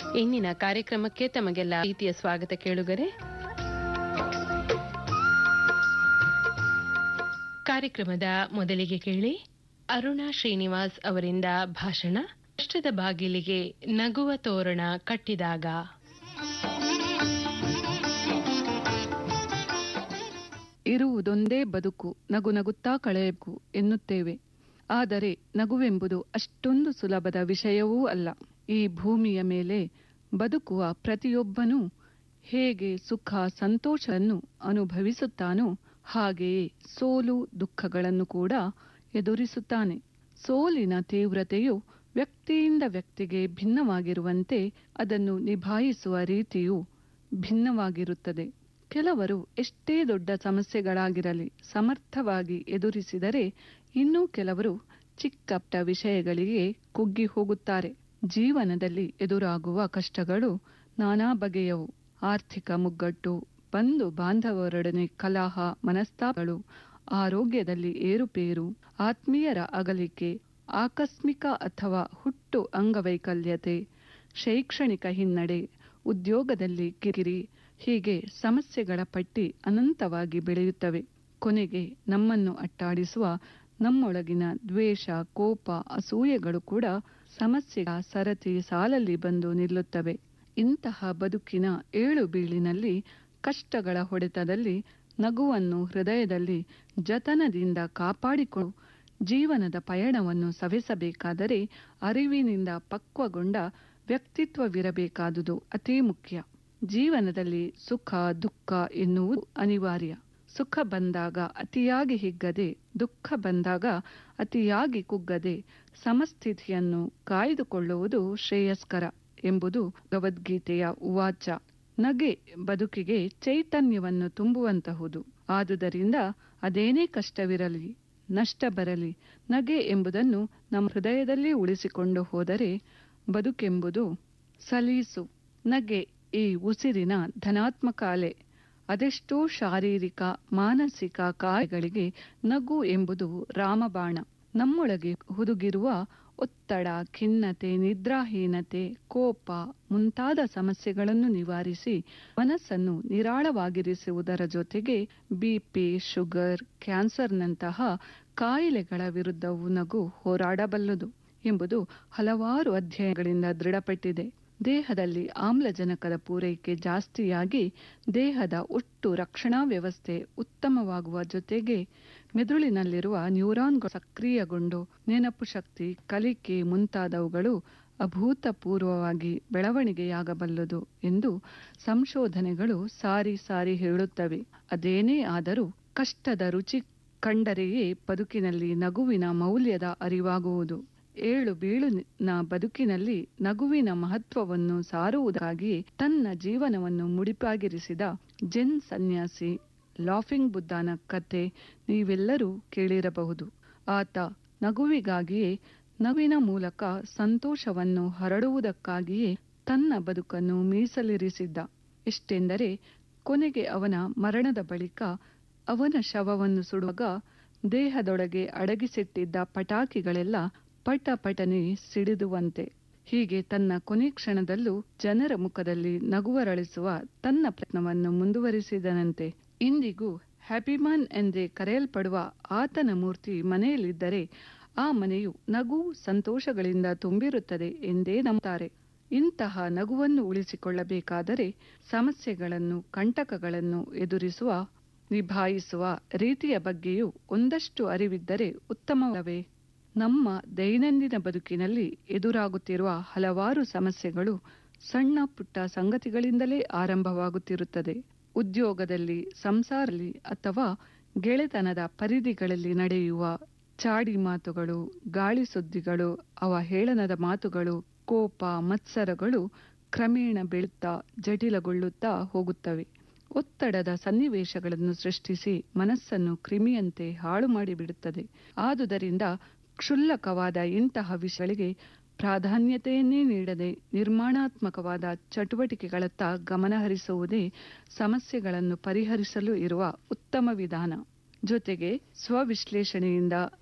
ಇಂದಿನ ಕಾರ್ಯಕ್ರಮಕ್ಕೆ ತಮಗೆಲ್ಲ ಪ್ರೀತಿಯ ಸ್ವಾಗತ ಕೇಳುಗರೆ ಕಾರ್ಯಕ್ರಮದ ಮೊದಲಿಗೆ ಕೇಳಿ ಅರುಣಾ ಶ್ರೀನಿವಾಸ್ ಅವರಿಂದ ಭಾಷಣ ಕಷ್ಟದ ಬಾಗಿಲಿಗೆ ನಗುವ ತೋರಣ ಕಟ್ಟಿದಾಗ ಇರುವುದೊಂದೇ ಬದುಕು ನಗು ನಗುತ್ತಾ ಕಳೆಯಬೇಕು ಎನ್ನುತ್ತೇವೆ ಆದರೆ ನಗುವೆಂಬುದು ಅಷ್ಟೊಂದು ಸುಲಭದ ವಿಷಯವೂ ಅಲ್ಲ ಈ ಭೂಮಿಯ ಮೇಲೆ ಬದುಕುವ ಪ್ರತಿಯೊಬ್ಬನೂ ಹೇಗೆ ಸುಖ ಸಂತೋಷವನ್ನು ಅನುಭವಿಸುತ್ತಾನೋ ಹಾಗೆಯೇ ಸೋಲು ದುಃಖಗಳನ್ನು ಕೂಡ ಎದುರಿಸುತ್ತಾನೆ ಸೋಲಿನ ತೀವ್ರತೆಯು ವ್ಯಕ್ತಿಯಿಂದ ವ್ಯಕ್ತಿಗೆ ಭಿನ್ನವಾಗಿರುವಂತೆ ಅದನ್ನು ನಿಭಾಯಿಸುವ ರೀತಿಯು ಭಿನ್ನವಾಗಿರುತ್ತದೆ ಕೆಲವರು ಎಷ್ಟೇ ದೊಡ್ಡ ಸಮಸ್ಯೆಗಳಾಗಿರಲಿ ಸಮರ್ಥವಾಗಿ ಎದುರಿಸಿದರೆ ಇನ್ನೂ ಕೆಲವರು ಚಿಕ್ಕಪುಟ್ಟ ವಿಷಯಗಳಿಗೆ ಕುಗ್ಗಿ ಹೋಗುತ್ತಾರೆ ಜೀವನದಲ್ಲಿ ಎದುರಾಗುವ ಕಷ್ಟಗಳು ನಾನಾ ಬಗೆಯವು ಆರ್ಥಿಕ ಮುಗ್ಗಟ್ಟು ಬಂಧು ಬಾಂಧವರೊಡನೆ ಕಲಹ ಮನಸ್ತಾಪಗಳು ಆರೋಗ್ಯದಲ್ಲಿ ಏರುಪೇರು ಆತ್ಮೀಯರ ಅಗಲಿಕೆ ಆಕಸ್ಮಿಕ ಅಥವಾ ಹುಟ್ಟು ಅಂಗವೈಕಲ್ಯತೆ ಶೈಕ್ಷಣಿಕ ಹಿನ್ನಡೆ ಉದ್ಯೋಗದಲ್ಲಿ ಕಿರಿಕಿರಿ ಹೀಗೆ ಸಮಸ್ಯೆಗಳ ಪಟ್ಟಿ ಅನಂತವಾಗಿ ಬೆಳೆಯುತ್ತವೆ ಕೊನೆಗೆ ನಮ್ಮನ್ನು ಅಟ್ಟಾಡಿಸುವ ನಮ್ಮೊಳಗಿನ ದ್ವೇಷ ಕೋಪ ಅಸೂಯೆಗಳು ಕೂಡ ಸಮಸ್ಯೆಯ ಸರತಿ ಸಾಲಲ್ಲಿ ಬಂದು ನಿಲ್ಲುತ್ತವೆ ಇಂತಹ ಬದುಕಿನ ಏಳು ಬೀಳಿನಲ್ಲಿ ಕಷ್ಟಗಳ ಹೊಡೆತದಲ್ಲಿ ನಗುವನ್ನು ಹೃದಯದಲ್ಲಿ ಜತನದಿಂದ ಕಾಪಾಡಿಕೊಂಡು ಜೀವನದ ಪಯಣವನ್ನು ಸವೆಸಬೇಕಾದರೆ ಅರಿವಿನಿಂದ ಪಕ್ವಗೊಂಡ ವ್ಯಕ್ತಿತ್ವವಿರಬೇಕಾದುದು ಅತೀ ಮುಖ್ಯ ಜೀವನದಲ್ಲಿ ಸುಖ ದುಃಖ ಎನ್ನುವುದು ಅನಿವಾರ್ಯ ಸುಖ ಬಂದಾಗ ಅತಿಯಾಗಿ ಹಿಗ್ಗದೆ ದುಃಖ ಬಂದಾಗ ಅತಿಯಾಗಿ ಕುಗ್ಗದೆ ಸಮಸ್ಥಿತಿಯನ್ನು ಕಾಯ್ದುಕೊಳ್ಳುವುದು ಶ್ರೇಯಸ್ಕರ ಎಂಬುದು ಭಗವದ್ಗೀತೆಯ ಉವಾಚ ನಗೆ ಬದುಕಿಗೆ ಚೈತನ್ಯವನ್ನು ತುಂಬುವಂತಹುದು ಆದುದರಿಂದ ಅದೇನೇ ಕಷ್ಟವಿರಲಿ ನಷ್ಟ ಬರಲಿ ನಗೆ ಎಂಬುದನ್ನು ನಮ್ಮ ಹೃದಯದಲ್ಲಿ ಉಳಿಸಿಕೊಂಡು ಹೋದರೆ ಬದುಕೆಂಬುದು ಸಲೀಸು ನಗೆ ಈ ಉಸಿರಿನ ಧನಾತ್ಮಕ ಅಲೆ ಅದೆಷ್ಟೋ ಶಾರೀರಿಕ ಮಾನಸಿಕ ಕಾಯಗಳಿಗೆ ನಗು ಎಂಬುದು ರಾಮಬಾಣ ನಮ್ಮೊಳಗೆ ಹುದುಗಿರುವ ಒತ್ತಡ ಖಿನ್ನತೆ ನಿದ್ರಾಹೀನತೆ ಕೋಪ ಮುಂತಾದ ಸಮಸ್ಯೆಗಳನ್ನು ನಿವಾರಿಸಿ ಮನಸ್ಸನ್ನು ನಿರಾಳವಾಗಿರಿಸುವುದರ ಜೊತೆಗೆ ಬಿಪಿ ಶುಗರ್ ಕ್ಯಾನ್ಸರ್ನಂತಹ ಕಾಯಿಲೆಗಳ ವಿರುದ್ಧವೂ ನಗು ಹೋರಾಡಬಲ್ಲದು ಎಂಬುದು ಹಲವಾರು ಅಧ್ಯಯನಗಳಿಂದ ದೃಢಪಟ್ಟಿದೆ ದೇಹದಲ್ಲಿ ಆಮ್ಲಜನಕದ ಪೂರೈಕೆ ಜಾಸ್ತಿಯಾಗಿ ದೇಹದ ಒಟ್ಟು ರಕ್ಷಣಾ ವ್ಯವಸ್ಥೆ ಉತ್ತಮವಾಗುವ ಜೊತೆಗೆ ಮೆದುಳಿನಲ್ಲಿರುವ ನ್ಯೂರಾನ್ಗಳು ಸಕ್ರಿಯಗೊಂಡು ನೆನಪು ಶಕ್ತಿ ಕಲಿಕೆ ಮುಂತಾದವುಗಳು ಅಭೂತಪೂರ್ವವಾಗಿ ಬೆಳವಣಿಗೆಯಾಗಬಲ್ಲದು ಎಂದು ಸಂಶೋಧನೆಗಳು ಸಾರಿ ಸಾರಿ ಹೇಳುತ್ತವೆ ಅದೇನೇ ಆದರೂ ಕಷ್ಟದ ರುಚಿ ಕಂಡರೆಯೇ ಬದುಕಿನಲ್ಲಿ ನಗುವಿನ ಮೌಲ್ಯದ ಅರಿವಾಗುವುದು ಏಳು ಬೀಳುನ ಬದುಕಿನಲ್ಲಿ ನಗುವಿನ ಮಹತ್ವವನ್ನು ಸಾರುವುದಾಗಿ ತನ್ನ ಜೀವನವನ್ನು ಮುಡಿಪಾಗಿರಿಸಿದ ಜೆನ್ ಸನ್ಯಾಸಿ ಲಾಫಿಂಗ್ ಬುದ್ಧನ ಕತೆ ನೀವೆಲ್ಲರೂ ಕೇಳಿರಬಹುದು ಆತ ನಗುವಿಗಾಗಿಯೇ ನಗುವಿನ ಮೂಲಕ ಸಂತೋಷವನ್ನು ಹರಡುವುದಕ್ಕಾಗಿಯೇ ತನ್ನ ಬದುಕನ್ನು ಮೀಸಲಿರಿಸಿದ್ದ ಎಷ್ಟೆಂದರೆ ಕೊನೆಗೆ ಅವನ ಮರಣದ ಬಳಿಕ ಅವನ ಶವವನ್ನು ಸುಡುವಾಗ ದೇಹದೊಳಗೆ ಅಡಗಿಸಿಟ್ಟಿದ್ದ ಪಟಾಕಿಗಳೆಲ್ಲ ಪಟ ಪಟನೆ ಸಿಡಿದುವಂತೆ ಹೀಗೆ ತನ್ನ ಕೊನೆ ಕ್ಷಣದಲ್ಲೂ ಜನರ ಮುಖದಲ್ಲಿ ನಗುವರಳಿಸುವ ತನ್ನ ಪ್ರಯತ್ನವನ್ನು ಮುಂದುವರಿಸಿದನಂತೆ ಇಂದಿಗೂ ಹ್ಯಾಪಿಮಾನ್ ಎಂದೇ ಕರೆಯಲ್ಪಡುವ ಆತನ ಮೂರ್ತಿ ಮನೆಯಲ್ಲಿದ್ದರೆ ಆ ಮನೆಯು ನಗು ಸಂತೋಷಗಳಿಂದ ತುಂಬಿರುತ್ತದೆ ಎಂದೇ ನಂಬುತ್ತಾರೆ ಇಂತಹ ನಗುವನ್ನು ಉಳಿಸಿಕೊಳ್ಳಬೇಕಾದರೆ ಸಮಸ್ಯೆಗಳನ್ನು ಕಂಟಕಗಳನ್ನು ಎದುರಿಸುವ ನಿಭಾಯಿಸುವ ರೀತಿಯ ಬಗ್ಗೆಯೂ ಒಂದಷ್ಟು ಅರಿವಿದ್ದರೆ ಉತ್ತಮವೇ ನಮ್ಮ ದೈನಂದಿನ ಬದುಕಿನಲ್ಲಿ ಎದುರಾಗುತ್ತಿರುವ ಹಲವಾರು ಸಮಸ್ಯೆಗಳು ಸಣ್ಣ ಪುಟ್ಟ ಸಂಗತಿಗಳಿಂದಲೇ ಆರಂಭವಾಗುತ್ತಿರುತ್ತದೆ ಉದ್ಯೋಗದಲ್ಲಿ ಸಂಸಾರದಲ್ಲಿ ಅಥವಾ ಗೆಳೆತನದ ಪರಿಧಿಗಳಲ್ಲಿ ನಡೆಯುವ ಚಾಡಿ ಮಾತುಗಳು ಗಾಳಿ ಸುದ್ದಿಗಳು ಅವಹೇಳನದ ಮಾತುಗಳು ಕೋಪ ಮತ್ಸರಗಳು ಕ್ರಮೇಣ ಬೆಳುತ್ತಾ ಜಟಿಲಗೊಳ್ಳುತ್ತಾ ಹೋಗುತ್ತವೆ ಒತ್ತಡದ ಸನ್ನಿವೇಶಗಳನ್ನು ಸೃಷ್ಟಿಸಿ ಮನಸ್ಸನ್ನು ಕ್ರಿಮಿಯಂತೆ ಹಾಳು ಮಾಡಿಬಿಡುತ್ತದೆ ಆದುದರಿಂದ ಕ್ಷುಲ್ಲಕವಾದ ಇಂತಹ ವಿಷಯಗಳಿಗೆ ಪ್ರಾಧಾನ್ಯತೆಯನ್ನೇ ನೀಡದೆ ನಿರ್ಮಾಣಾತ್ಮಕವಾದ ಚಟುವಟಿಕೆಗಳತ್ತ ಗಮನಹರಿಸುವುದೇ ಸಮಸ್ಯೆಗಳನ್ನು ಪರಿಹರಿಸಲು ಇರುವ ಉತ್ತಮ ವಿಧಾನ ಜೊತೆಗೆ ಸ್ವವಿಶ್ಲೇಷಣೆಯಿಂದ